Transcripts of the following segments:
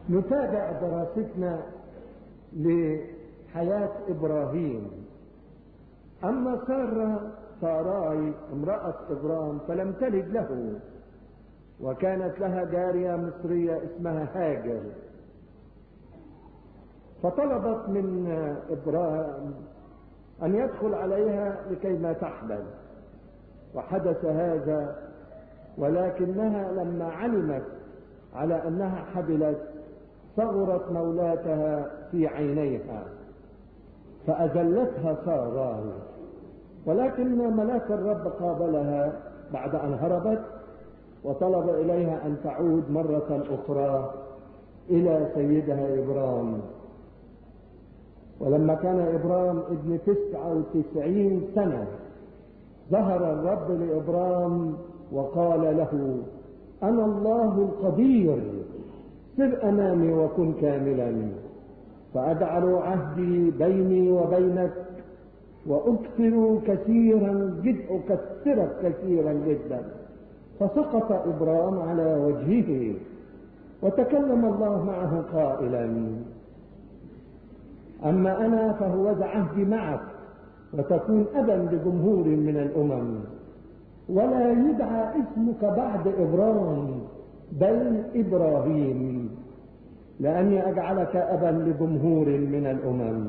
نتابع دراستنا لحياة إبراهيم أما سارة ساراي امرأة إبرام فلم تلد له وكانت لها جارية مصرية اسمها هاجر فطلبت من إبراهيم أن يدخل عليها لكي ما تحمل وحدث هذا ولكنها لما علمت على أنها حبلت صغرت مولاتها في عينيها فأذلتها سارة ولكن ملاك الرب قابلها بعد أن هربت وطلب إليها أن تعود مرة أخرى إلى سيدها إبرام ولما كان إبرام ابن تسعة وتسعين سنة ظهر الرب لإبرام وقال له أنا الله القدير سر أمامي وكن كاملا فأجعل عهدي بيني وبينك وأكثر كثيرا جد أكثرك كثيرا جدا فسقط إبرام على وجهه وتكلم الله معه قائلا أما أنا فهو ذا عهدي معك وتكون أبا لجمهور من الأمم ولا يدعى اسمك بعد إبرام بل إبراهيم لأني أجعلك أبا لجمهور من الأمم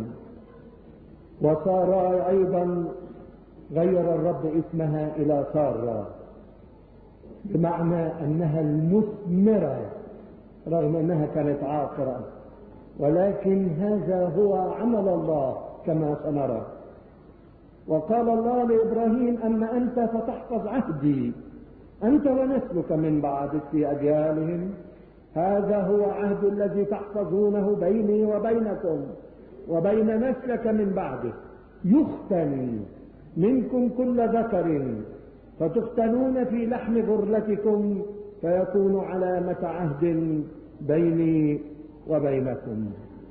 وسارة أيضا غير الرب اسمها إلى سارة بمعنى أنها المثمرة رغم أنها كانت عاقرة ولكن هذا هو عمل الله كما سنرى وقال الله لإبراهيم أما أنت فتحفظ عهدي أنت ونسلك من بعدك في أجيالهم هذا هو عهد الذي تحفظونه بيني وبينكم وبين نسلك من بعده يختن منكم كل ذكر فتختنون في لحم غرلتكم فيكون علامة عهد بيني وبينكم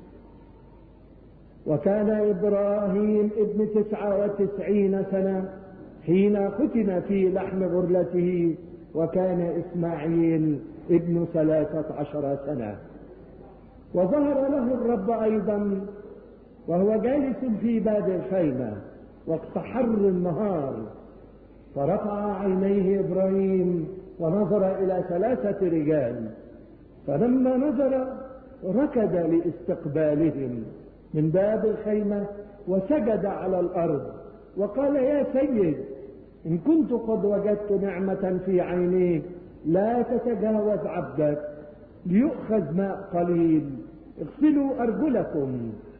وكان إبراهيم ابن تسعة وتسعين سنة حين ختن في لحم غرلته وكان إسماعيل ابن ثلاثة عشر سنة وظهر له الرب أيضا وهو جالس في باب الخيمة وقت حر النهار فرفع عينيه إبراهيم ونظر إلى ثلاثة رجال فلما نظر ركض لاستقبالهم من باب الخيمة وسجد على الأرض وقال يا سيد إن كنت قد وجدت نعمة في عينيك لا تتجاوز عبدك ليؤخذ ماء قليل اغسلوا أرجلكم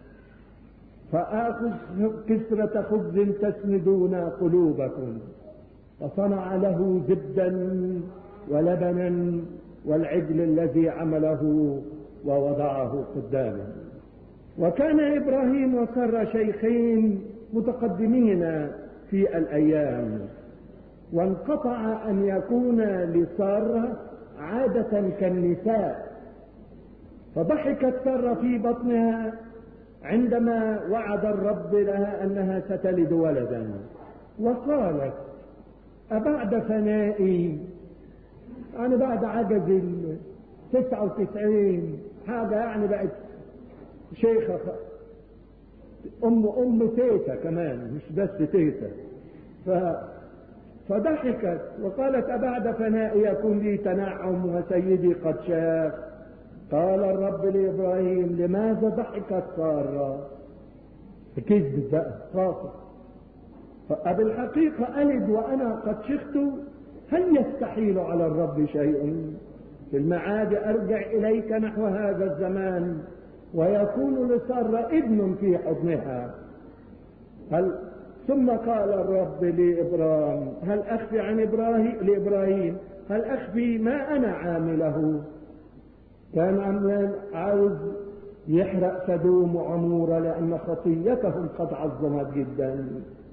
فآخذ كسرة خبز تسندون قلوبكم فصنع له زبدا ولبنا والعجل الذي عمله ووضعه قدامه وكان إبراهيم وسر شيخين متقدمين في الأيام وانقطع أن يكون لسارة عادة كالنساء فضحكت سارة في بطنها عندما وعد الرب لها أنها ستلد ولدا وقالت أبعد فنائي يعني بعد عجز التسعة وتسعين حاجة يعني بقت شيخة أم أم تيتا كمان مش بس تيتا ف فضحكت وقالت أبعد فنائي يكون لي تنعم وسيدي قد شاف قال الرب لإبراهيم لماذا ضحكت سارة كذبت بقى خاطر فبالحقيقة ألد وأنا قد شخت هل يستحيل على الرب شيء في المعاد أرجع إليك نحو هذا الزمان ويكون لسارة ابن في حضنها هل ثم قال الرب لإبراهيم هل أخفي عن إبراهيم لإبراهيم هل أخفي ما أنا عامله كان عمال عاوز يحرق سدوم وعمورة لأن خطيتهم قد عظمت جدا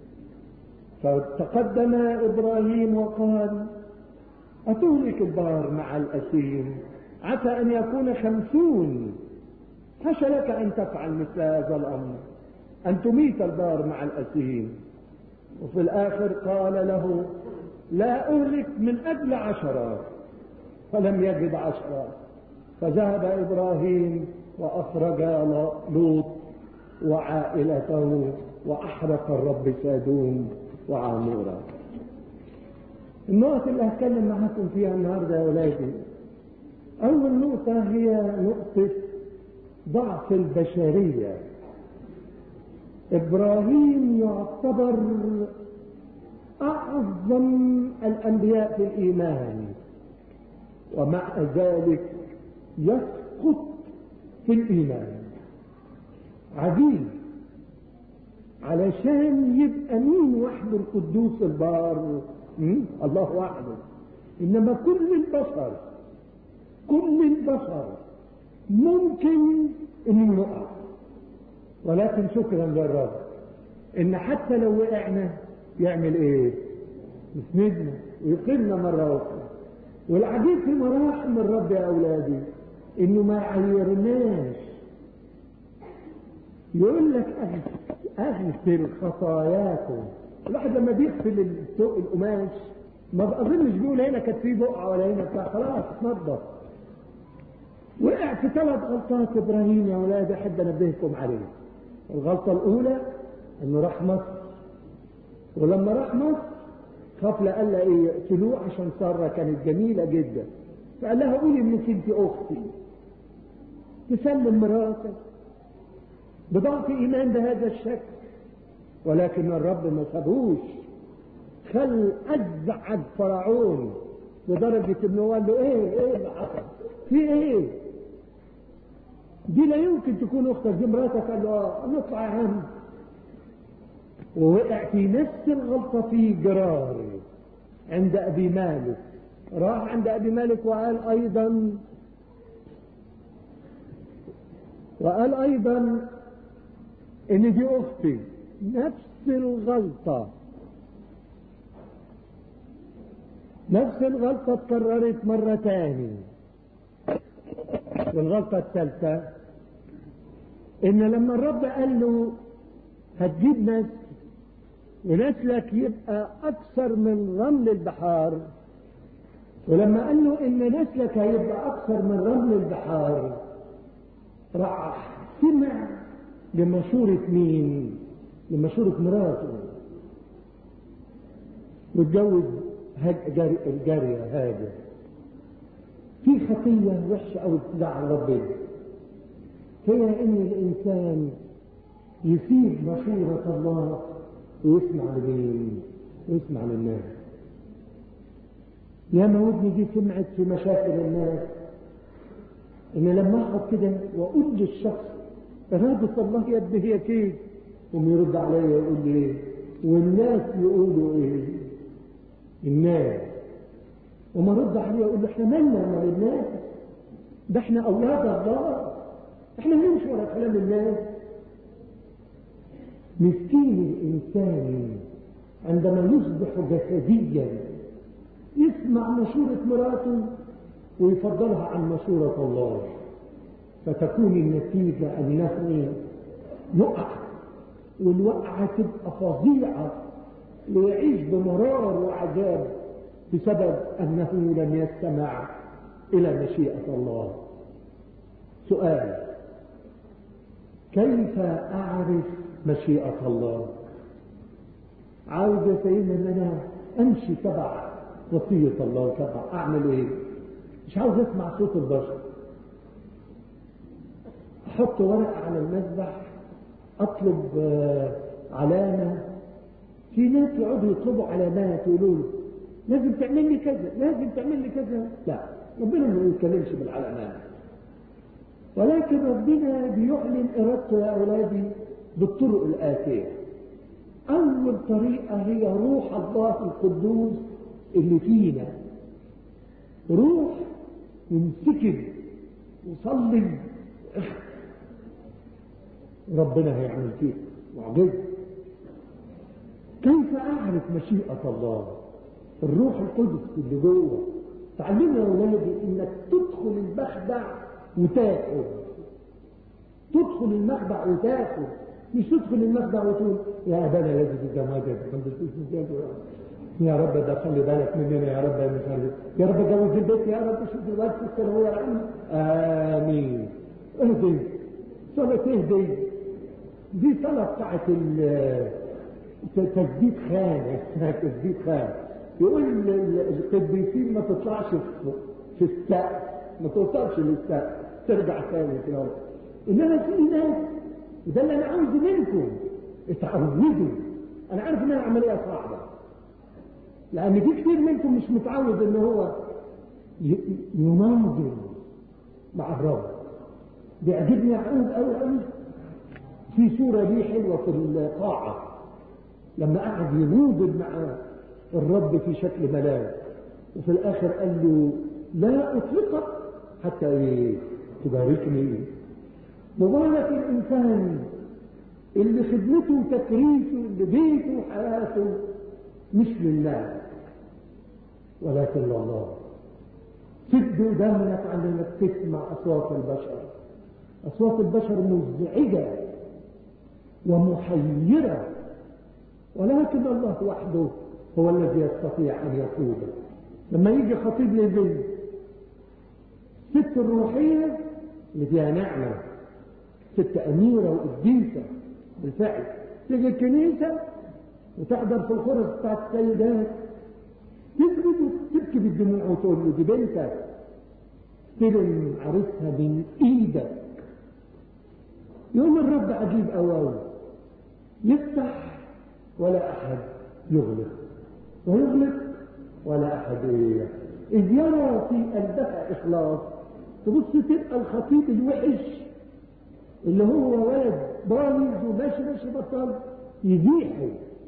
فتقدم إبراهيم وقال أتهلك البار مع الأسير عسى أن يكون خمسون حش لك أن تفعل مثل هذا الأمر أن تميت البار مع الأسير وفي الآخر قال له لا أهلك من أجل عشرة فلم يجد عشرة فذهب إبراهيم وأخرج لوط وعائلته وأحرق الرب سادوم وعامورا النقط اللي هتكلم معاكم فيها النهارده يا ولادي أول نقطة هي نقطة ضعف البشرية إبراهيم يعتبر أعظم الأنبياء في الإيمان ومع ذلك يسقط في الإيمان عجيب علشان يبقى مين وحده القدوس البار الله وحده إنما كل البشر كل البشر ممكن انه يقع ولكن شكرا للرب ان حتى لو وقعنا يعمل ايه يسندنا ويقيمنا مرة اخرى والعجيب في مراحم الرب يا اولادي انه ما يعيرناش يقول لك اغسل خطاياكم الواحد لما بيغسل القماش ما بأظنش بيقول هنا كانت في بقعة ولا هنا بتاع خلاص اتنضف وقع في ثلاث غلطات ابراهيم يا ولاد احب انبهكم عليه الغلطه الاولى انه راح مصر ولما راح مصر خاف قال لها ايه يقتلوه عشان ساره كانت جميله جدا فقال لها قولي انك انت اختي تسلم مراتك بضعف ايمان بهذا الشكل ولكن الرب ما سابوش خل ازعج فرعون لدرجه انه قال له ايه ايه اللي حصل في ايه دي لا يمكن تكون اختك دي مراتك قال له اه نطلع يا عم ووقع في نفس الغلطه في جرار عند ابي مالك راح عند ابي مالك وقال ايضا وقال ايضا ان دي اختي نفس الغلطه نفس الغلطه اتكررت مره تاني والغلطة الثالثة إن لما الرب قال له هتجيب نسل ونسلك يبقى أكثر من رمل البحار ولما قال له إن نسلك هيبقى أكثر من رمل البحار راح سمع لمشورة مين؟ لمشورة مراته واتجوز الجارية هاجر في خطية وحشة أو تزعل ربنا هي إن الإنسان يسيب مشورة الله ويسمع لمين؟ ويسمع للناس. يا ما ودني دي سمعت في مشاكل الناس إن لما أقعد كده وأقول للشخص إرادة الله يد هي كيف؟ قوم يرد عليا يقول لي إيه؟ والناس يقولوا إيه؟ الناس وما رد عليه يقول له احنا مالنا ومال الناس ده احنا اولاد الله احنا نمشي ورا كلام الناس مسكين الانسان عندما يصبح جسديا يسمع مشورة مراته ويفضلها عن مشورة الله فتكون النتيجة أنه يقع والوقعة تبقى فظيعة ويعيش بمرار وعذاب بسبب أنه لم يستمع إلى مشيئة الله سؤال كيف أعرف مشيئة الله عاوز يا سيدنا أن أنا أمشي تبع وصية الله تبع أعمل إيه مش عاوز أسمع صوت البشر أحط ورقة على المذبح أطلب علامة في ناس يقعدوا يطلبوا علامات يقولوا له لازم تعمل لي كذا لازم تعمل لي كذا لا ربنا ما يتكلمش بالعلامات ولكن ربنا بيعلن ارادته يا اولادي بالطرق الاتيه اول طريقه هي روح الله القدوس اللي فينا روح وانسكب وصلي ربنا هيعمل فيك معجزه كيف اعرف مشيئه الله الروح القدس اللي جوه تعلمنا يا ولادي انك تدخل المخدع وتاخد تدخل المخدع وتاخد مش تدخل المخدع وتقول يا ابانا الذي في السماوات يا رب ده خلي بالك مننا يا رب يا مخلي يا رب جوز البيت يا رب شوف الواد في الثانويه العامه امين اهدي صلاه اهدي دي صلاه بتاعت تثبيت خان اسمها تثبيت خان يقول القديسين ما تطلعش في السقف ما توصلش للسقف ترجع ثاني كده انما في ناس وده اللي انا عاوزه منكم اتعودوا انا عارف انها عمليه صعبه لان في كتير منكم مش متعود ان هو يناظر مع الرب بيعجبني يعقوب قوي قوي في صوره ليه حلوه في القاعه لما قعد ينوضل مع الرب في شكل ملاك وفي الاخر قال له لا اطلقك حتى ايه تباركني مبارك الانسان اللي خدمته وتكريسه اللي بيته وحياته مش لله ولكن لله سد ودانك عن انك تسمع اصوات البشر اصوات البشر مزعجه ومحيره ولكن الله وحده هو الذي يستطيع ان يقود لما يجي خطيب للبنت ست الروحيه اللي فيها نعمه ست اميره وقديسه بالفعل تيجي الكنيسه وتحضر في الخرس بتاعت السيدات تسجد وتبكي بالدموع وتقول له دي بنتك استلم عريسها من ايدك يوم الرب عجيب قوي يفتح ولا احد يغلق ويغلق ولا احد ايه اذ يرى في قلبها اخلاص تبص تبقى الخطيب الوحش اللي هو ولد بايظ وماشي ماشي بطل يزيحه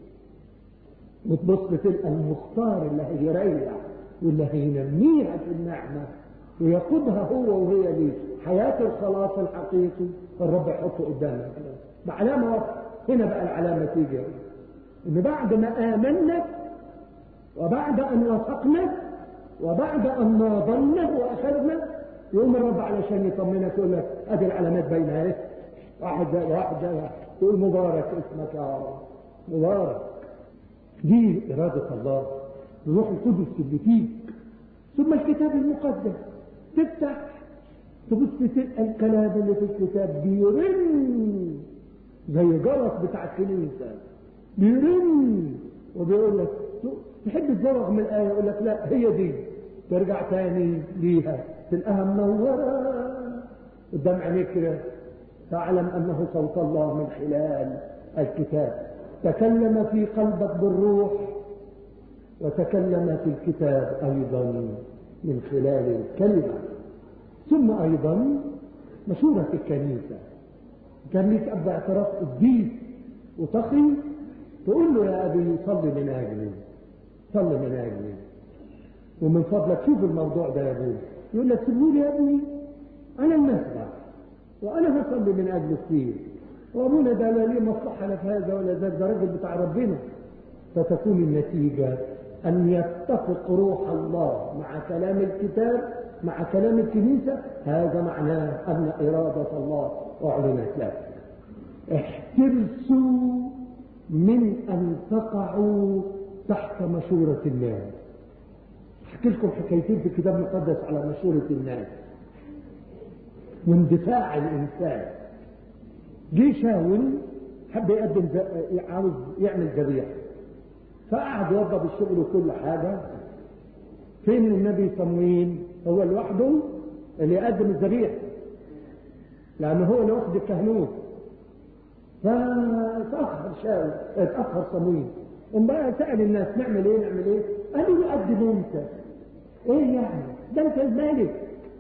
وتبص تلقى المختار اللي هيريح واللي هينميها في النعمة ويقودها هو وهي دي حياة الخلاص الحقيقي الرب يحطه قدامك بعلامة واضحة هنا بقى العلامة تيجي ان بعد ما آمنا وبعد ان وثقنا وبعد ان ناضلنا واخذنا يقوم الرب علشان يطمنك يقول لك ادي العلامات باينه اهي واحد زي واحد زي تقول مبارك اسمك يا رب مبارك دي إرادة الله الروح القدس اللي فيك ثم الكتاب المقدس تفتح تبص تلقى الكلام اللي في الكتاب بيرن زي جرس بتاع الكنيسة بيرن وبيقول لك تحب تزوغ من الآية يقول لك لا هي دي ترجع تاني ليها تلقاها منورة قدام عينيك كده تعلم أنه صوت الله من خلال الكتاب تكلم في قلبك بالروح وتكلم في الكتاب أيضا من خلال الكلمة ثم أيضا مشورة الكنيسة كان ليك أب اعتراف قديس وتقي تقول له يا أبي صل من أجلي صل من أجلي ومن فضلك شوف الموضوع ده يا أبوي يقول لك سيبولي يا أبوي أنا المسبح وأنا هصلي من أجل كثير وابونا ده لا ليه مصلحه لا في هذا ولا ذاك ده راجل بتاع ربنا فتكون النتيجه ان يتفق روح الله مع كلام الكتاب مع كلام الكنيسه هذا معناه ان اراده الله اعلنت لك احترسوا من ان تقعوا تحت مشوره الناس احكي لكم حكايتين في الكتاب المقدس على مشوره الناس واندفاع الانسان جه شاول حب يقدم عاوز يعمل ذبيحه فقعد يوضب الشغل وكل حاجه فين النبي صمويل هو لوحده اللي يقدم الذبيحه لانه هو اللي واخد الكهنوت فتاخر شاول اتاخر صمويل قام بقى سال الناس نعمل ايه نعمل ايه قالوا له قدم انت ايه يعني ده انت الملك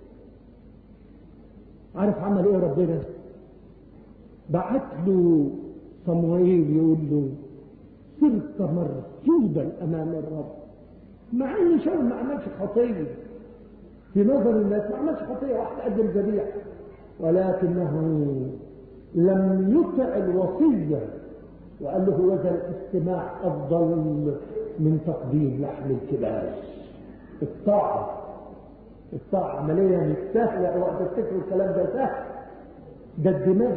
عارف عمل ايه ربنا بعت له صموئيل يقول له صرت مرصودا امام الرب مع ان شاول ما عملش خطيه في نظر الناس ما عملش خطيه واحد قدم ذبيحه ولكنه لم يطع الوصيه وقال له هذا الاستماع افضل من تقديم لحم الكباش الطاعه الطاعه عمليه مش سهله اوعى تفتكروا الكلام ده سهل ده الدماغ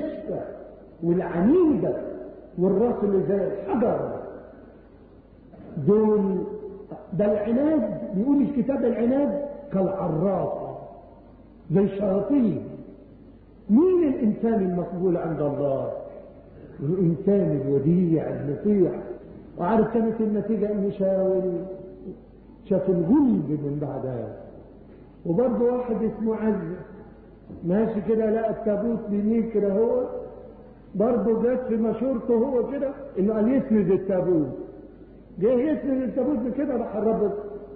النشفة والعنيدة والراس اللي زي الحجر دول ده العناد بيقول الكتاب العناد كالعرافة زي الشياطين مين الإنسان المقبول عند الله الإنسان الوديع المطيع وعارف كانت النتيجة إن شاول شاف الغلب من بعدها وبرضه واحد اسمه عز ماشي كده لقى التابوت بيميل كده هو برضه جت في مشورته هو كده انه قال يسند التابوت جه يسند التابوت كده راح الرب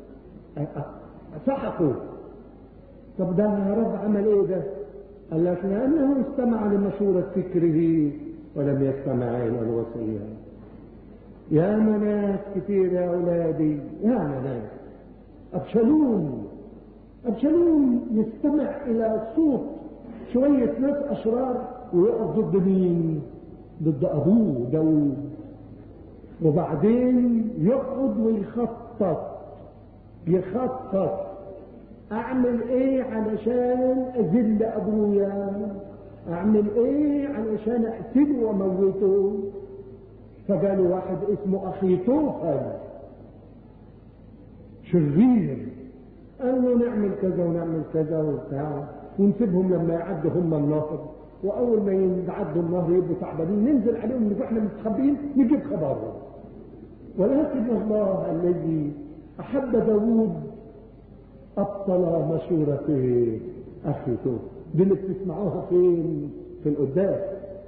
سحقه طب ده يا رب عمل ايه ده؟ قال لك لانه استمع لمشورة فكره ولم يستمع الى الوصية يا مناس كثير يا اولادي يا مناس ابشلون ابشلون يستمع الى صوت شوية ناس اشرار ويقف ضد مين ضد ابوه داود وبعدين يقعد ويخطط يخطط اعمل ايه علشان اذل ابويا اعمل ايه علشان اقتله واموته فقالوا واحد اسمه اخي توفل شرير قال له نعمل كذا ونعمل كذا وبتاع ونسيبهم لما يعدوا هم النهر واول ما يعدوا النهر يبقوا تعبانين ننزل عليهم نبقى احنا مستخبيين نجيب خبرهم ولكن الله الذي احب داوود ابطل مشورة اخي توفل دي اللي بتسمعوها فين في القداس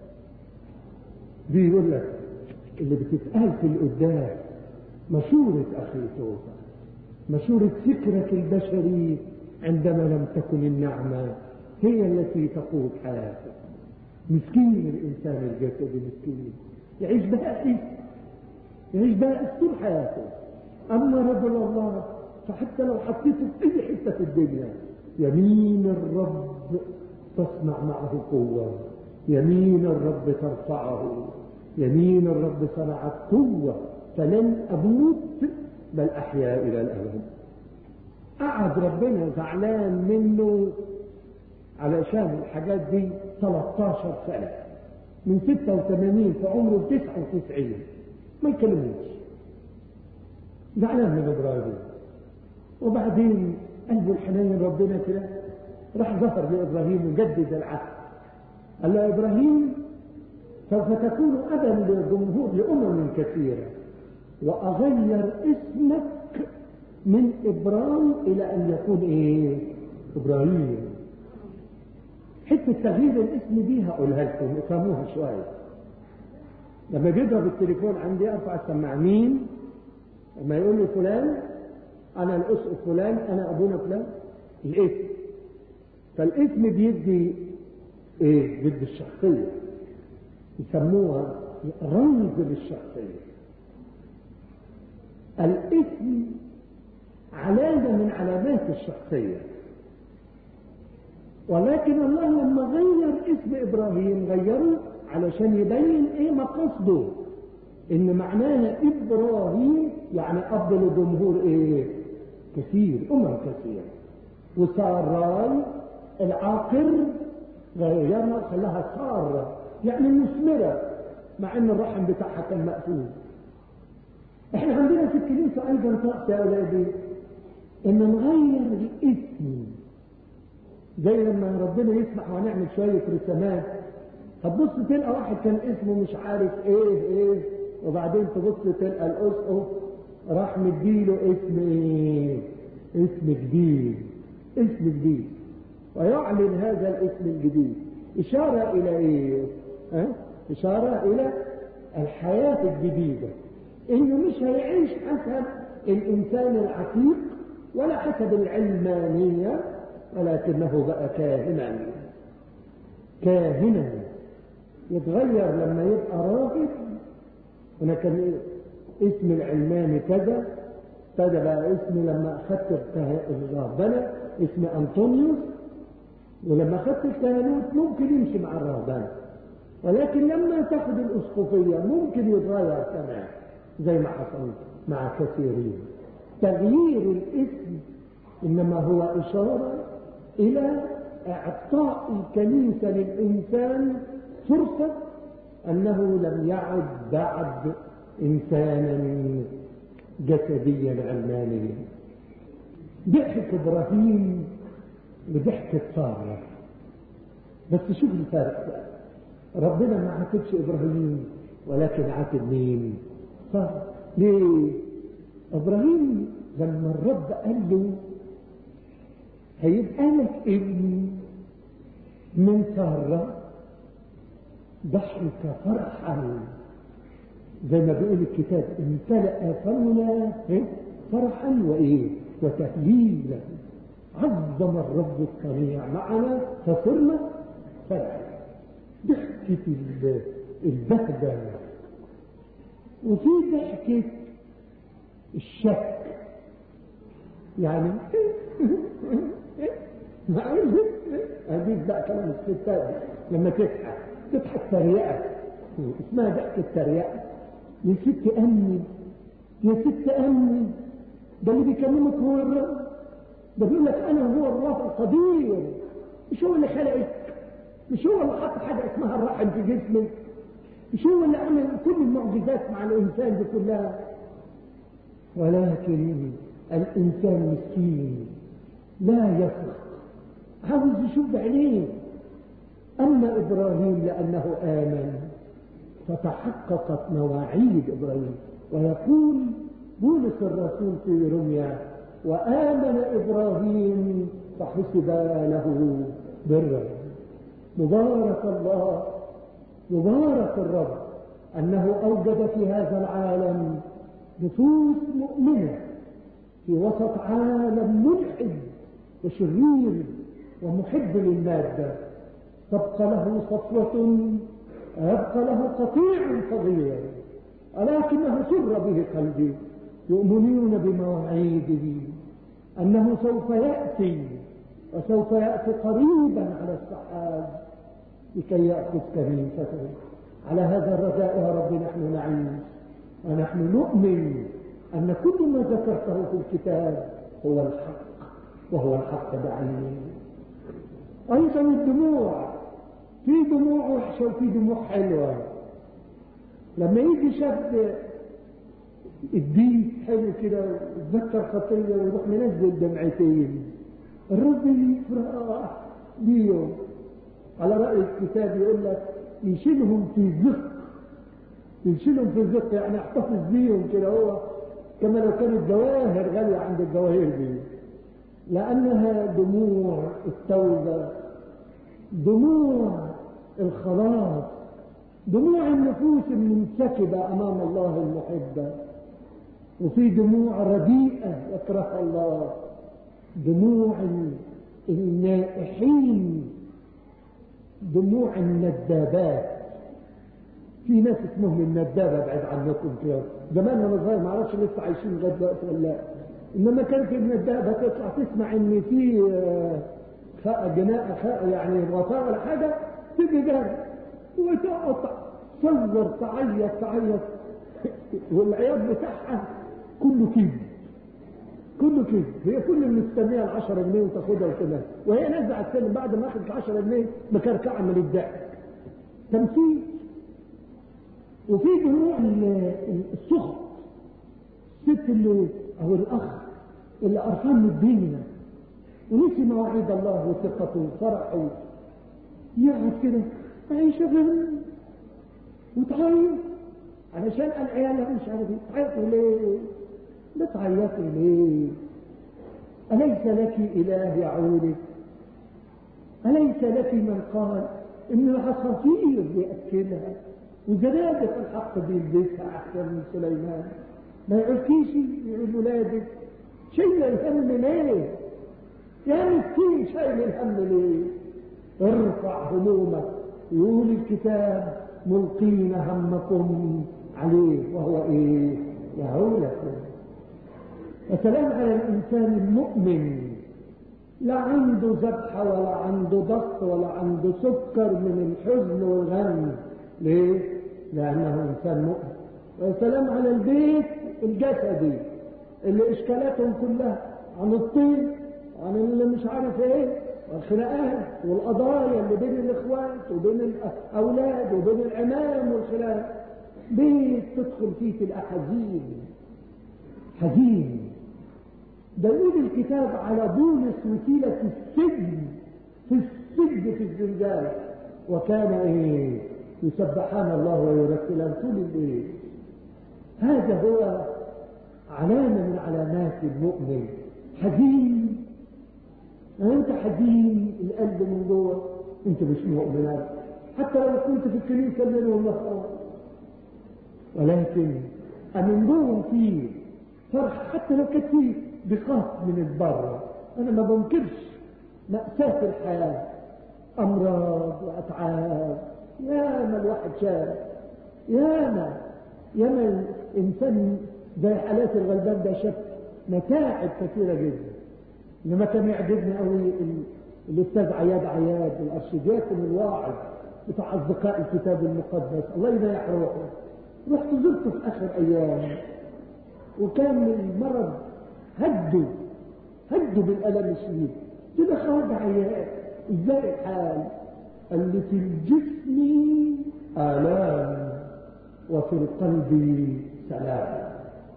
دي يقول لك اللي بتتقال في القداس مشورة اخي توفى مشورة فكرك البشري عندما لم تكن النعمة هي التي تقود حياتك مسكين الانسان الجسدي مسكين يعيش بائس يعيش بائس طول حياته اما رجل الله فحتى لو حطيته في اي حته في الدنيا يمين الرب تصنع معه قوة يمين الرب ترفعه يمين الرب صنعت قوة فلن أموت بل أحيا إلى الأبد قعد ربنا زعلان منه علشان الحاجات دي 13 سنة من 86 في عمره 99 ما يكلموش زعلان من إبراهيم وبعدين قلبه الحنين ربنا كده راح ظهر لابراهيم وجدد العهد قال له ابراهيم سوف تكون ابا لجمهور لامم كثيره واغير اسمك من ابرام الى ان يكون ايه ابراهيم حته تغيير الاسم دي هقولها لكم افهموها شويه لما بيضرب التليفون عندي ارفع السماعه مين لما يقول لي فلان انا الاسقف فلان انا ابونا فلان الاسم فالاسم بيدي ايه بيدي الشخصية يسموها رمز للشخصية الاسم علامة من علامات الشخصية ولكن الله لما غير اسم ابراهيم غيره علشان يبين ايه مقصده ان معناها ابراهيم يعني اب لجمهور ايه كثير امم كثير وساراي العاقر غيرها خلاها سارة يعني مثمرة مع ان الرحم بتاعها كان مقفول احنا عندنا في الكنيسة ايضا طقس يا اولادي ان نغير الاسم زي لما ربنا يسمح ونعمل شوية رسمات هتبص تلقى واحد كان اسمه مش عارف ايه ايه وبعدين تبص تلقى الاسقف راح مديله اسم ايه اسم جديد اسم جديد ويعلن هذا الاسم الجديد إشارة إلى إيه؟ أه؟ إشارة إلى الحياة الجديدة إنه مش هيعيش حسب الإنسان العتيق ولا حسب العلمانية ولكنه بقى كاهنا كاهنا يتغير لما يبقى راهب هنا كان اسم العلماني كذا ابتدى بقى اسم لما اخذت الرهبنه اسم انطونيوس ولما اخذت الكهنوت ممكن يمشي مع الرهبنه ولكن لما تاخد الاسقفيه ممكن يتغير كمان زي ما حصل مع كثيرين تغيير الاسم انما هو اشاره الى اعطاء الكنيسه للانسان فرصه انه لم يعد بعد انسانا جسديا علمانيا ضحك ابراهيم وضحكة سارة بس شوف الفرق ربنا ما عاتبش ابراهيم ولكن عاتب مين سارة ليه ابراهيم لما الرب قال له هيبقى لك ابن من سارة ضحك فرحا زي ما بيقول الكتاب امتلأ فمنا فرحا وايه وتهليلا عظم الرب الصنيع معنا فصرنا فرحا ضحكة البهجة وفي ضحكة الشك يعني معقول هذه بقى كلام الستات لما تضحك تضحك تريقة اسمها ضحكة تريقة يا ست أمي يا ست أمي ده اللي بيكلمك هو الرب ده بيقول لك أنا هو الله القدير مش هو اللي خلقك مش هو اللي حط حاجة اسمها الرحم في جسمك مش هو اللي عمل كل المعجزات مع الإنسان دي كلها ولكن الإنسان مسكين لا يفرق عاوز يشوف بعينيه أما إبراهيم لأنه آمن فتحققت مواعيد إبراهيم ويقول بولس الرسول في رمية وآمن إبراهيم فحسب له برا مبارك الله مبارك الرب أنه أوجد في هذا العالم نفوس مؤمنة في وسط عالم ملحد وشرير ومحب للمادة تبقى له صفوة يبقى له قطيع صغير ولكنه سر به قلبي يؤمنون بمواعيده أنه سوف يأتي وسوف يأتي قريبا على السحاب لكي يأخذ كنيسته على هذا الرجاء يا رب نحن نعيش ونحن نؤمن أن كل ما ذكرته في الكتاب هو الحق وهو الحق بعينه أيضا الدموع في دموع وحشة وفي دموع حلوة لما يجي شاب الدين حلو كده ويتذكر خطية ويروح منزل دمعتين الرب يفرح بيهم على رأي الكتاب يقول لك يشيلهم في زق يشيلهم في زق يعني احتفظ بيهم كده هو كما لو كانت جواهر غالية عند الجواهر دي لأنها دموع التوبة دموع الخلاص دموع النفوس المنسكبة أمام الله المحبة وفي دموع رديئة يكرهها الله دموع النائحين دموع الندابات في ناس اسمهم الندابة بعد عنكم كده زمان وانا صغير ما اعرفش لسه عايشين لغايه دلوقتي ولا لا انما كانت الندابة تطلع تسمع ان في جناء يعني وفاء ولا حاجة تيجي جهر وتقطع تصور تعيط تعيط والعياط بتاعها كله كذب كله كذب هي كل المستنيه ال 10 جنيه وتاخدها وكده وهي نازله على السلم بعد ما اخذت 10 جنيه مكركعه من الضحك تمثيل وفي دموع السخط الست اللي او الاخ اللي قرفان من الدنيا ونسي مواعيد الله وثقته وفرحه يقعد كده عايشه غير وتعيط علشان العيال مش عارف تعيطوا ليه بتعيطوا ليه أليس لك إله يعولك أليس لك من قال إن العصافير بيأكلها وزنادق الحق بيلبسها أحسن من سليمان ما يعرفكيش يقول ولادك شيل الهم ليه يا مسكين شيل الهم ليه ارفع همومك يقول الكتاب ملقين همكم عليه وهو ايه يعولكم وسلام على الانسان المؤمن لا عنده ذبحة ولا عنده ضغط ولا عنده سكر من الحزن والغم ليه؟ لأنه إنسان مؤمن وسلام على البيت الجسدي اللي إشكالاتهم كلها عن الطين عن اللي مش عارف ايه والخناقات والقضايا اللي بين الاخوات وبين الاولاد وبين العمام والخلاف بيت تدخل فيه في الاحازين حزين ده يقول الكتاب على بولس وسيلة في السجن في السجن في الزنزان وكان ايه يسبحان الله ويرتلان طول الليل هذا هو علامة من علامات المؤمن حزين انت حزين القلب من جوه انت مش مؤمن حتى لو كنت في الكنيسة الليل والنهار ولكن من جوه فيه فرح حتى لو كانت فيه بخاف من البر انا ما بنكرش مأساة الحياة امراض واتعاب يا ما الواحد شاف يا ما يا ما الانسان زي حالات الغلبان ده شاف متاعب كثيرة جدا لما كان يعجبني قوي الاستاذ عياد عياد الارشدياكون الواعظ بتاع اصدقاء الكتاب المقدس الله ينيح روحه رحت زرته في اخر ايام وكان المرض هدوا هدوا بالالم الشديد كده خرج عياد ازاي الحال قال لي في الجسم الام وفي القلب سلام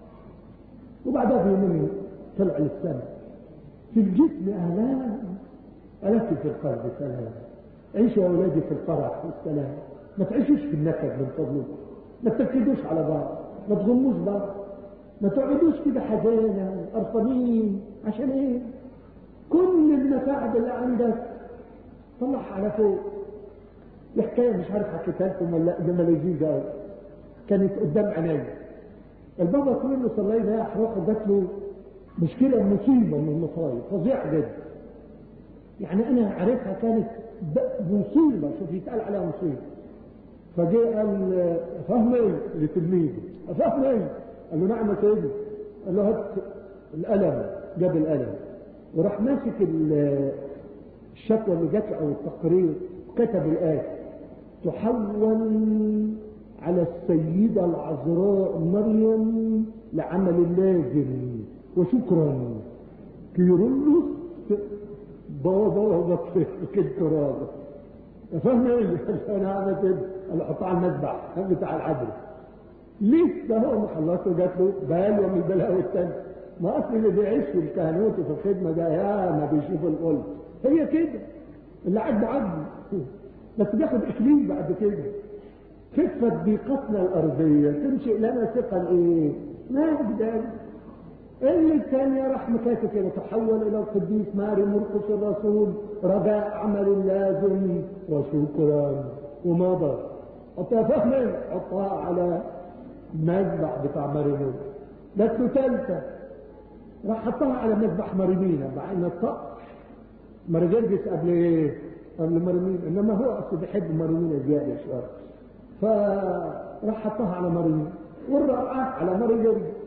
وبعدها بيومين طلع للسماء في الجسم آلام ولكن في القلب سلام عيشوا يا أولادي في الفرح والسلام ما تعيشوش في النكد من فضلكم ما تنكدوش على بعض ما تغموش بعض ما تقعدوش كده حزانة قرفانين عشان ايه كل المتاعب اللي عندك طلعها على فوق الحكاية مش عارف حكيتها لكم ولا لا انما لذيذة كانت قدام عينيا البابا كله صلينا يا روحه جات له مشكلة مصيبة من المصايب فظيعة جدا يعني أنا عارفها كانت مصيبة شوف يتقال عليها مصيبة فجاء قال فهمي لتلميذه فهمي قال له نعم يا سيدي قال له هات القلم جاب القلم وراح ماسك الشكوى اللي جات او التقرير كتب الآية تحول على السيدة العذراء مريم لعمل اللازم وشكرا كيرلس بابا وبطفل كنت راضي فاهم ايه انا عملت انا احطها على المذبح بتاع العدل لسه هو ما خلصه جات له بال ومن البلاوي التاني ما اصل اللي بيعيش في الكهنوت وفي الخدمه ده يا ما بيشوف القلب هي كده اللي عاجبه عاجبه بس بياخد اكليل بعد كده كفت ضيقتنا الارضيه تنشئ لنا ثقه ايه؟ ما بدال اللي الثانية راح مكاتب كده تحول إلى القديس ماري مرقس الرسول رجاء عمل لازم وشكرا ومضى حطها فهمي حطها على مذبح بتاع ماري مرقس جات له ثالثة راح حطها على مذبح مريمينا مع ان الطقس مرجرجس قبل ايه؟ قبل مريمينا انما هو اصلا بيحب مريمينا زياده شويه فراح حطها على مريمينا والرابعه على مرجرجس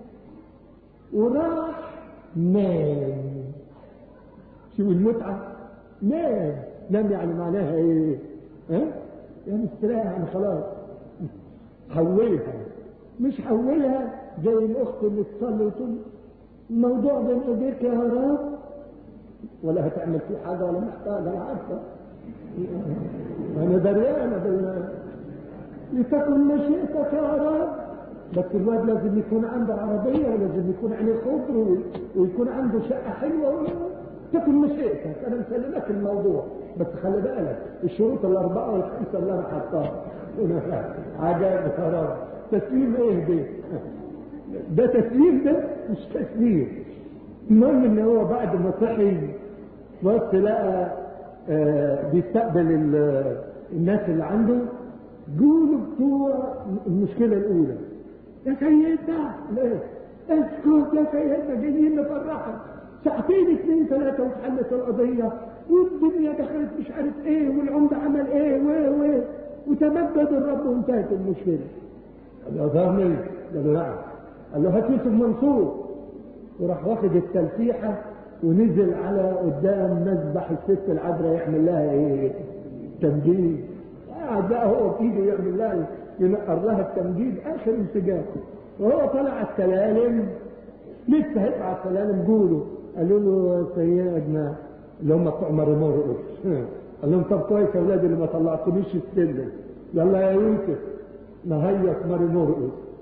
وراح نام شوف المتعة نام نام يعني معناها ايه ها يعني استريح يعني خلاص حولها مش حولها زي الاخت اللي تصلي وتقول الموضوع بين ايديك يا رب ولا هتعمل فيه حاجه ولا محتاجه انا عارفه انا دريانه بال لتكن مشيئتك يا رب بس الواد لازم يكون عنده عربية ولازم يكون عليه خضر ويكون عنده شقة حلوة تكن مشيئتك أنا مسلمك الموضوع بس خلي بالك الشروط الأربعة والخمسة اللي أنا حطاها عجائب يا رب تسليم إيه ده؟ ده تسليم ده مش تسليم المهم إن هو بعد ما صحي بص لقى آه بيستقبل الناس اللي عنده قولوا بتوع المشكلة الأولى يا سيدنا ليه اسكت يا سيدنا جايين نفرحك ساعتين اثنين ثلاثة وتحلت القضية والدنيا دخلت مش عارف ايه والعمدة عمل ايه و و وتمجد الرب وانتهت المشكلة قال له فاهمي قال له نعم قال له هات يوسف منصور وراح واخد التلفيحة ونزل على قدام مذبح الست العذراء يعمل لها ايه تمجيد قاعد بقى هو بايده يعمل لها ينقر لها التمجيد اخر انسجام وهو طلع السلالم لسه هيطلع السلالم قولوا قالوا له سيدنا اللي هم بتوع مرمرقص قال لهم طب كويس يا اولاد اللي ما طلعتونيش السلم يلا يا يوسف نهيص مرمرقص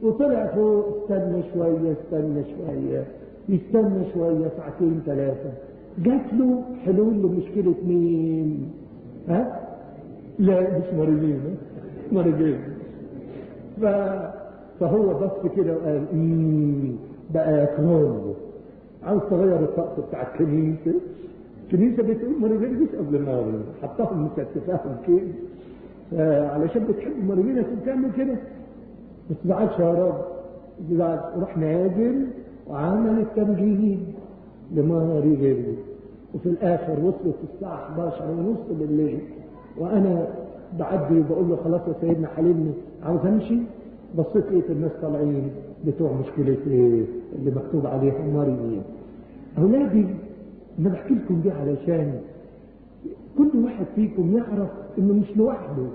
وطلع فوق استنى شوية استنى شوية يستنى شوية ساعتين ثلاثة جات له حلول لمشكلة مين؟ ها؟ لا مش مريضين مريضين ف... فهو بص كده وقال امم بقى كرول عاوز تغير الطقس بتاع الكنيسة الكنيسة بتقول مريضين مش قبل ما حطاهم مكتفاهم كده علشان بتحب مريضينك وبتعمل كده ما تزعلش يا رب تزعلش وراح نازل وعمل التمجيد لماري غيري وفي الاخر وصلت الساعة 11 ونص بالليل وانا بعدي وبقول له خلاص يا سيدنا حلمني عاوز امشي بصيت لقيت الناس طالعين بتوع مشكلة ايه اللي مكتوب عليهم مريضين اولادي انا بحكي لكم دي علشان كل واحد فيكم يعرف انه مش لوحده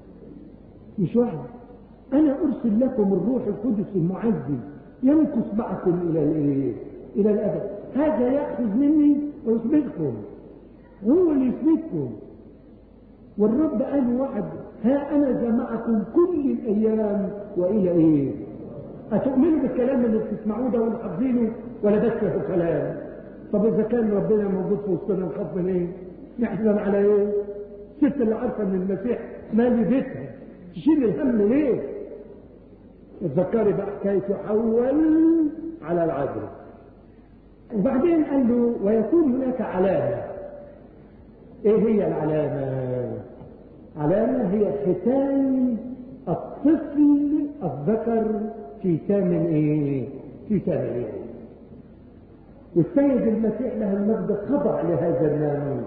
مش وحده انا ارسل لكم الروح القدس المعزي يمكث معكم الى الايه الى الابد هذا ياخذ مني ويثبتكم هو اللي يثبتكم والرب قال وعد ها انا جمعكم كل الايام والى ايه اتؤمنوا بالكلام اللي بتسمعوه ده وحافظينه ولا بس هو كلام طب اذا كان ربنا موجود في وسطنا نخاف من ايه نحزن على ايه الست اللي عارفه ان المسيح مالي بيتها تشيل الهم ليه اتذكري بقى حكايه يحول على العذراء وبعدين قال له ويكون هناك علامه ايه هي العلامه علامه هي ختان الطفل الذكر في ثامن ايه في ثامن يوم والسيد المسيح له المجد خضع لهذا الناموس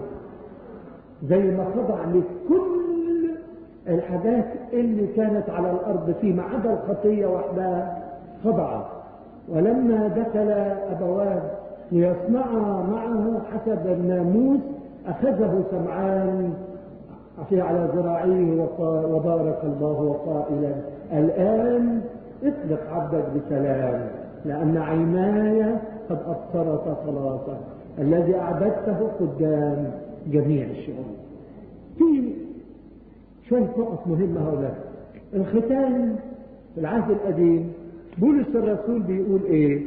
زي ما خضع لكل الحاجات اللي كانت على الارض فيما عدا الخطيه وحدها خضع ولما دخل ابواب ليصنعا معه حسب الناموس اخذه سمعان في على ذراعيه وبارك الله وقائلا الان اطلق عبدك بسلام لان عيناي قد ابصرت خلاصك الذي اعبدته قدام جميع الشعوب في شوية نقط مهمة هؤلاء الختان في العهد القديم بولس الرسول بيقول ايه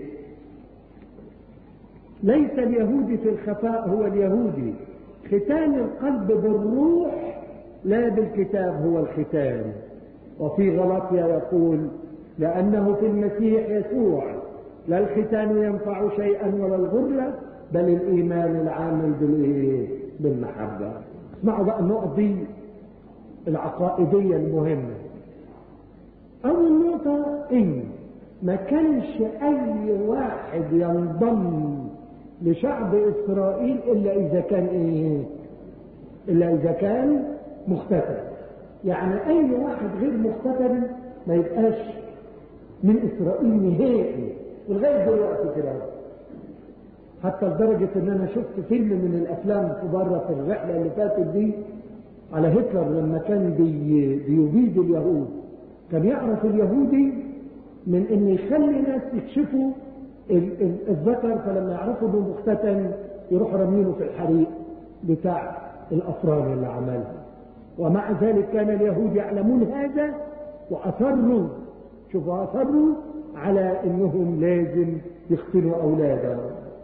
ليس اليهودي في الخفاء هو اليهودي ختان القلب بالروح لا بالكتاب هو الختان وفي غلطيا يقول لأنه في المسيح يسوع لا الختان ينفع شيئا ولا الغرلة بل الإيمان العامل بالإيه؟ بالمحبة اسمعوا بقى النقط دي العقائدية المهمة أول نقطة إن ما كانش أي واحد ينضم لشعب إسرائيل إلا إذا كان إيه؟ إلا إذا كان مختتن يعني أي واحد غير مختتن ما يبقاش من إسرائيل نهائي ولغاية دلوقتي كده حتى لدرجة ان انا شفت فيلم من الافلام في بره في الرحلة اللي فاتت دي على هتلر لما كان بي بيبيد اليهود كان يعرف اليهودي من ان يخلي ناس يكشفوا الذكر فلما يعرفوا انه مختتن يروح رمينه في الحريق بتاع الافران اللي عملها ومع ذلك كان اليهود يعلمون هذا واصروا شوفوا اصروا على انهم لازم يختنوا اولادهم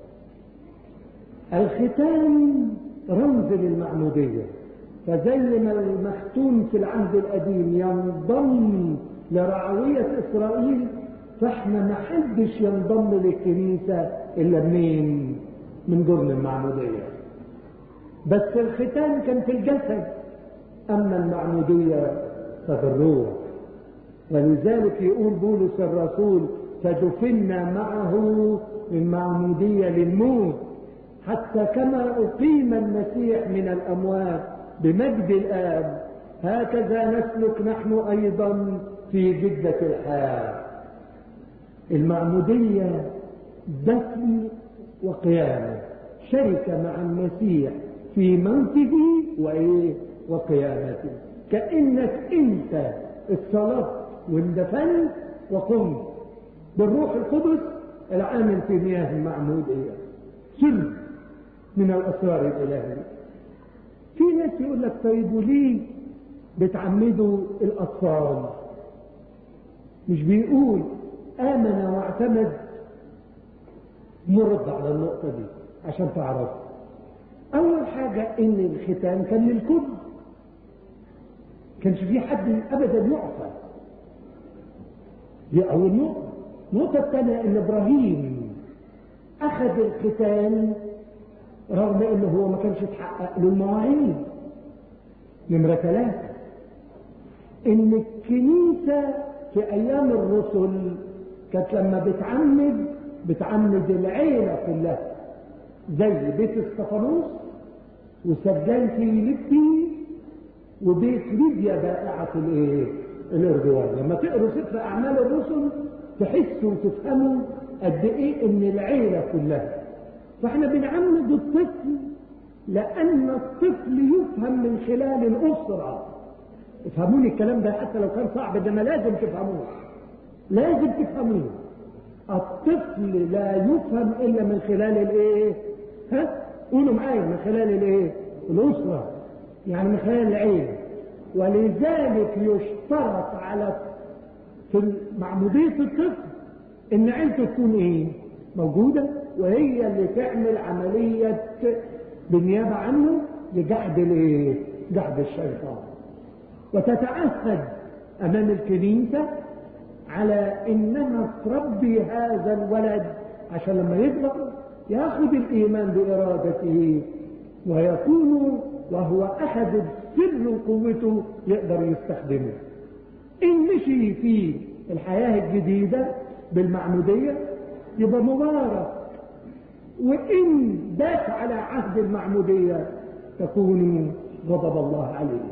الختان رمز للمعمودية فزي ما المختون في العهد القديم ينضم لرعوية إسرائيل فاحنا ما حدش ينضم للكنيسة إلا منين؟ من جرم المعمودية بس الختان كان في الجسد أما المعمودية ففي الروح ولذلك يقول بولس الرسول فدفنا معه المعمودية للموت حتى كما أقيم المسيح من الأموات بمجد الآب هكذا نسلك نحن أيضا في جدة الحياة المعمودية دفن وقيامة شركة مع المسيح في موته وإيه وقيامته كأنك أنت اتصلت واندفنت وقمت بالروح القدس العامل في مياه المعمودية سر من الأسرار الإلهية في ناس يقول لك طيب وليه بتعمدوا الأطفال مش بيقول آمن واعتمد يرد على النقطة دي عشان تعرف أول حاجة إن الختان كان للكل كانش في حد أبدا يعصى دي أول نقطة النقطة الثانية إن إبراهيم أخذ الختان رغم إنه هو ما كانش اتحقق له المواعيد نمرة ثلاثة إن الكنيسة في أيام الرسل كانت لما بتعمد بتعمد العيلة كلها زي بيت استفانوس وسجان فيليبي وبيت ليبيا بائعة الايه؟ الارجوان لما تقروا سفر اعمال الرسل تحسوا وتفهموا قد ايه ان العيلة كلها فاحنا بنعمد الطفل لان الطفل يفهم من خلال الاسرة افهموني الكلام ده حتى لو كان صعب ده ما لازم تفهموه لازم تفهموه الطفل لا يفهم الا من خلال الايه ها قولوا معايا من خلال الايه الاسره يعني من خلال العين ولذلك يشترط على في معموديه الطفل ان عيلته تكون ايه موجوده وهي اللي تعمل عمليه بالنيابه عنه لجحد الايه جحد الشيطان وتتعهد امام الكنيسه على انها تربي هذا الولد عشان لما يكبر ياخذ الايمان بارادته ويكون وهو اخذ سر قوته يقدر يستخدمه ان مشي في الحياه الجديده بالمعموديه يبقى مبارك وان بات على عهد المعموديه تكون غضب الله عليه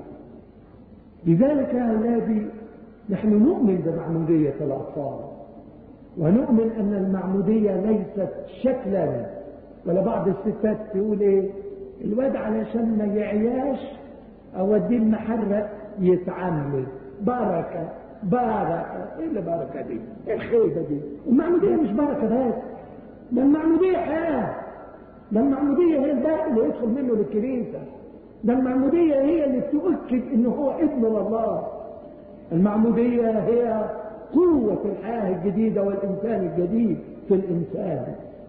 لذلك يا اولادي نحن نؤمن بمعمودية الأطفال ونؤمن أن المعمودية ليست شكلا ولا بعض الستات تقول إيه الواد علشان ما يعياش أوديه المحرق يتعمد بركة بركة إيه اللي بركة دي؟ إيه الخيبة دي؟ المعمودية مش بركة بس ده المعمودية حياة ده المعمودية هي الباب اللي يدخل منه للكنيسة ده المعمودية هي اللي تؤكد إنه هو ابن الله المعمودية هي قوة الحياة الجديدة والإنسان الجديد في الإنسان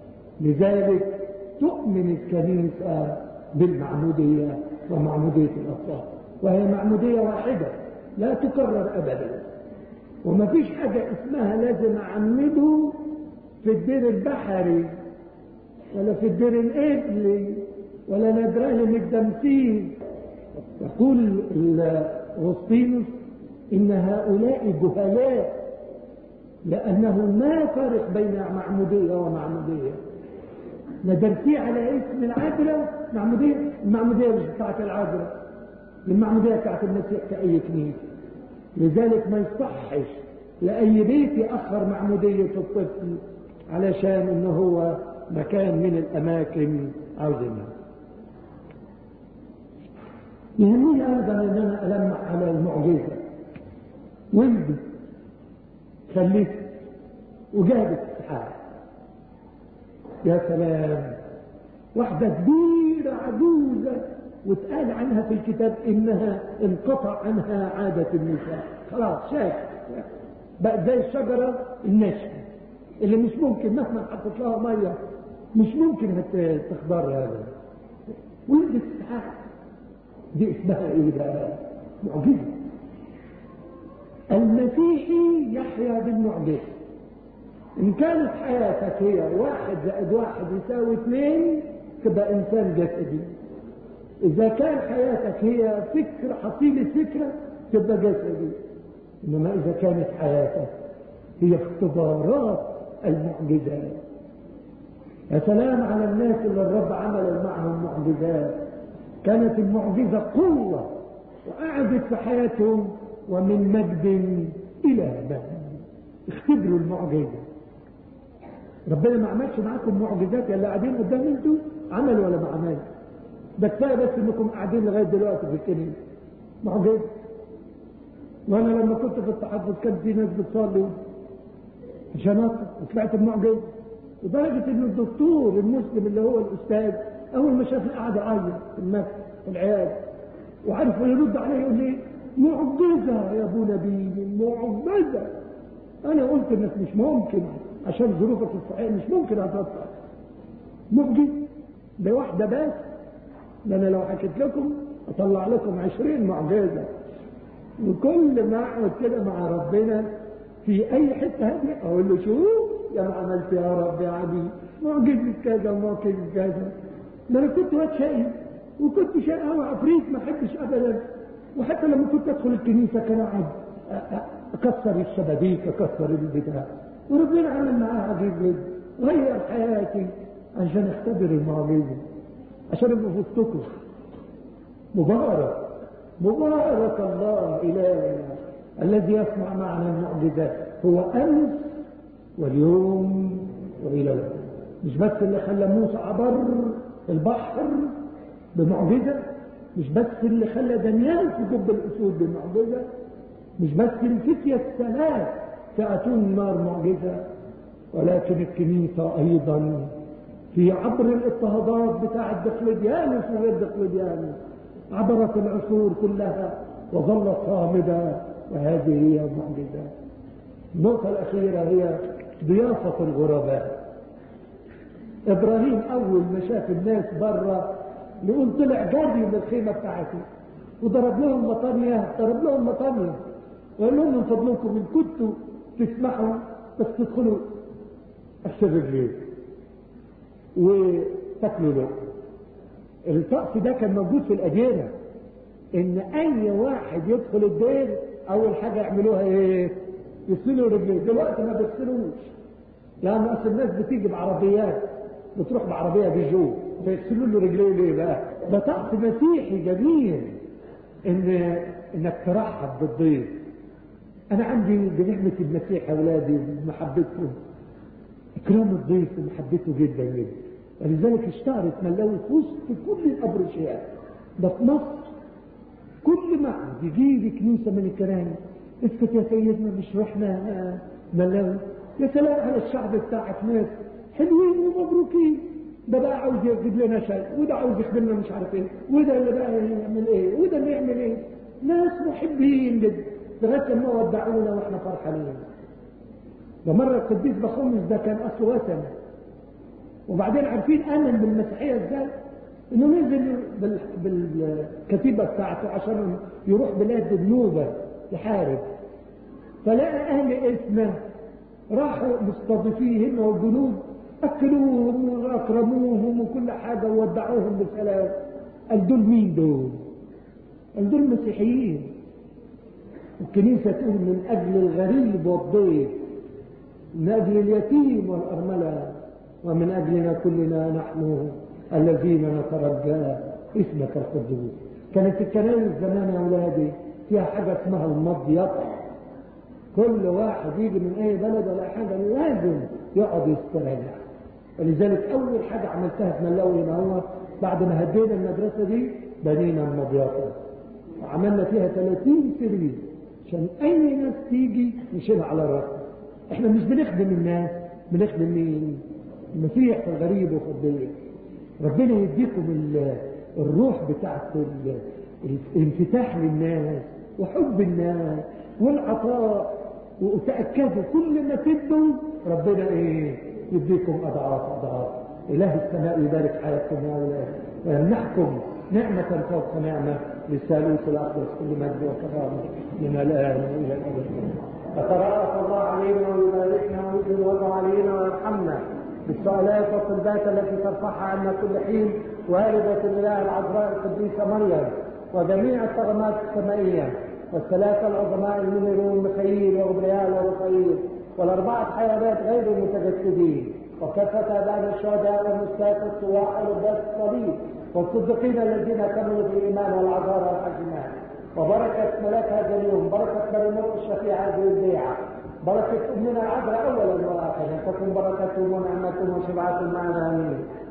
لذلك تؤمن الكنيسة بالمعمودية ومعمودية الأطفال وهي معمودية واحدة لا تكرر أبدا وما فيش حاجة اسمها لازم أعمده في الدير البحري ولا في الدير الإبلي ولا ندران الدمسيس يقول أغسطينوس إن هؤلاء جهلاء لأنه ما فرق بين معمودية ومعمودية ندرسيه على اسم العذراء معمودية المعمودية مش بتاعت العذراء المعمودية بتاعت المسيح كأي كنيسة لذلك ما يصحش لأي بيت يأخر معمودية الطفل علشان إنه هو مكان من الأماكن عاوزينها يهمني أيضا إن أنا ألمح على المعجزة ولدت خلفت وجابت اسحاق يا سلام واحدة كبيرة عجوزة واتقال عنها في الكتاب انها انقطع عنها عادة النساء خلاص شاف بقى زي الشجرة الناشفة اللي مش ممكن مهما حطت لها مية مش ممكن تخضر هذا ولدت اسحاق دي اسمها ايه بقى معجزة المسيحي يحيا بالمعجزة إن كانت حياتك هي واحد زائد واحد يساوي اثنين تبقى إنسان جسدي إذا كان حياتك هي فكرة حصيلة فكرة تبقى جسدي إنما إذا كانت حياتك هي اختبارات المعجزات يا سلام على الناس اللي الرب عمل معهم معجزات كانت المعجزة قوة وقعدت في حياتهم ومن مجد إلى مجد اختبروا المعجزة ربنا ما عملش معاكم معجزات يلا قاعدين قدام انتوا عمل ولا ما عمل ده كفايه بس انكم قاعدين لغايه دلوقتي في الكنيسه معجزه وانا لما كنت في التحفظ كان في ناس بتصلي عشان وطلعت بمعجزه لدرجه ان الدكتور المسلم اللي هو الاستاذ اول ما شاف قاعد عيط في المكتب في العياده وعرف يرد عليه يقول لي معجزة يا ابو نبيل معجزة انا قلت انك مش ممكن عشان ظروفك الصحية مش ممكن هتطلع معجز ده واحدة بس ده انا لو حكيت لكم اطلع لكم عشرين معجزة وكل ما اقعد كده مع ربنا في اي حتة هادية اقول له شوف يا ما عملت يا رب يا عبي معجزة كذا ومعجزة كذا ده انا كنت واد شقي وكنت شقي قوي عفريت ما احبش ابدا وحتى لما كنت ادخل الكنيسة كان اقعد اكسر الشبابيك اكسر البتاع وربنا عمل معاه عجيب جدا غير حياتي عشان اختبر المعجزة عشان ابقى في وسطكم مبارك مبارك الله إلهنا الذي يصنع معنا المعجزات هو أمس واليوم وإلى الأبد مش بس اللي خلى موسى عبر البحر بمعجزة مش بس اللي خلى دانيال في جب الأسود بمعجزة مش بس الفتية الثلاث تأتون النار معجزة ولكن الكنيسة أيضا في عبر الاضطهادات بتاع الدقلديانوس وغير دقلديانوس عبرت العصور كلها وظلت صامدة وهذه هي المعجزة النقطة الأخيرة هي ضيافة الغرباء إبراهيم أول ما شاف الناس برا يقول طلع جري من الخيمة بتاعته وضرب لهم مطانية ضرب لهم مطانية وقال لهم من فضلكم إن كنتوا تسمحوا بس تدخلوا أكسر رجلين وتاكلوا له الطقس ده كان موجود في الأديرة إن أي واحد يدخل الدير أول حاجة يعملوها إيه؟ يغسلوا رجليه دلوقتي ما بيغسلوش لأن أصل الناس بتيجي بعربيات بتروح بعربية بيجو فيغسلوا له رجليه ليه بقى؟ ده طقس مسيحي جميل إن إنك ترحب بالضيف أنا عندي بنعمة المسيح أولادي بمحبتهم إكرام الضيف ومحبته جدا جدا ولذلك اشتهرت ملاوي في وسط كل الأبرشيات ده في مصر كل ما يجي لي كنيسة من الكنائس اسكت يا سيدنا مش رحنا ملاوي يا سلام على الشعب بتاعك ناس حلوين ومبروكين ده بقى عاوز يجيب لنا شاي وده عاوز يخدم لنا مش عارف ايه وده اللي بقى يعمل ايه وده اللي يعمل ايه ناس محبين جدا لغايه لما ودعونا واحنا فرحانين ده مرة القديس بخومس ده كان أصله وثن وبعدين عارفين آمن بالمسيحية ازاي؟ انه نزل بال... بالكتيبة بتاعته عشان يروح بلاد النوبة يحارب فلقى أهل اسمه راحوا مستضيفيهم والجنود أكلوهم وأكرموهم وكل حاجة وودعوهم بسلام قال دول مين دول؟ قال دول مسيحيين الكنيسة تقول من أجل الغريب والضيف من أجل اليتيم والأرملة ومن أجلنا كلنا نحن الذين نترجى اسمك القدوس كانت الكنائس زمان يا أولادي فيها حاجة اسمها المضيقة كل واحد يجي من أي بلد ولا حاجة لازم يقعد يستريح ولذلك أول حاجة عملتها في ملاوي هنا هو بعد ما هدينا المدرسة دي بنينا المضيقة وعملنا فيها 30 سرير عشان أي ناس تيجي نشيلها على الرأس احنا مش بنخدم الناس بنخدم مين المسيح في الغريب وفي الضيق ربنا يديكم الروح بتاعت الانفتاح للناس وحب الناس والعطاء وتأكدوا كل ما تدوا ربنا ايه يديكم اضعاف اضعاف اله السماء يبارك حياتكم يا اولاد ويمنحكم نعمة فوق نعمة للثالوث الأقدس كل مجد وكرامة من الآن وإلى الأبد فترأف الله علينا ويباركنا ويجعل وضع علينا ويرحمنا بالسؤالات والطلبات التي ترفعها عنا كل حين والدة الإله العذراء القديسة مريم وجميع الطغمات السمائية والثلاثة العظماء المنيرون ميخائيل وغبريال ورفائيل والأربعة حيوانات غير المتجسدين وكافة أبان الشهداء والمستات والسواح ولباس الصليب والصديقين الذين كملوا في الإيمان والعذارى والحكمات وبركة ملاك هذا اليوم بركة مريم الشفيع هذه البيعة بركة أمنا العذراء أولا وآخرا تكون بركة ونعمة وشبعة معنا آمين